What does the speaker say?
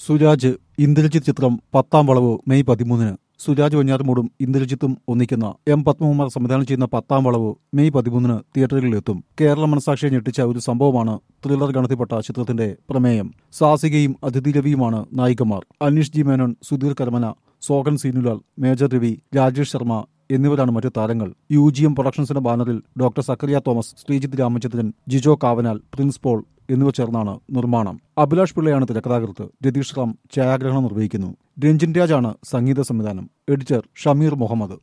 സുരാജ് ഇന്ദ്രജിത്ത് ചിത്രം പത്താം വളവ് മെയ് പതിമൂന്നിന് സുരാജ് വഞ്ഞാറുമൂടും ഇന്ദ്രജിത്തും ഒന്നിക്കുന്ന എം പത്മകുമാർ സംവിധാനം ചെയ്യുന്ന പത്താം വളവ് മെയ് പതിമൂന്നിന് തിയേറ്ററുകളിലെത്തും കേരള മനസാക്ഷിയെ ഞെട്ടിച്ച ഒരു സംഭവമാണ് ത്രില്ലർ ഗണത്തിൽപ്പെട്ട ചിത്രത്തിന്റെ പ്രമേയം സാസികയും അതിഥി രവിയുമാണ് നായികമാർ അനീഷ് ജി മേനോൻ സുധീർ കരമന സോഹൻ സീനുലാൽ മേജർ രവി രാജേഷ് ശർമ്മ എന്നിവരാണ് മറ്റു താരങ്ങൾ യു ജി എം പ്രൊഡക്ഷൻസിന്റെ ബാനറിൽ ഡോക്ടർ സക്കറിയ തോമസ് ശ്രീജിത്ത് രാമചന്ദ്രൻ ജിജോ കാവനാൽ പ്രിൻസ് പോൾ എന്നിവർ ചേർന്നാണ് നിർമ്മാണം അഭിലാഷ് പിള്ളയാണ് തിരക്കഥാകൃത്ത് രതീഷ് റാം ഛായാഗ്രഹണം നിർവഹിക്കുന്നു രഞ്ജിൻ രാജാണ് സംഗീത സംവിധാനം എഡിറ്റർ ഷമീർ മുഹമ്മദ്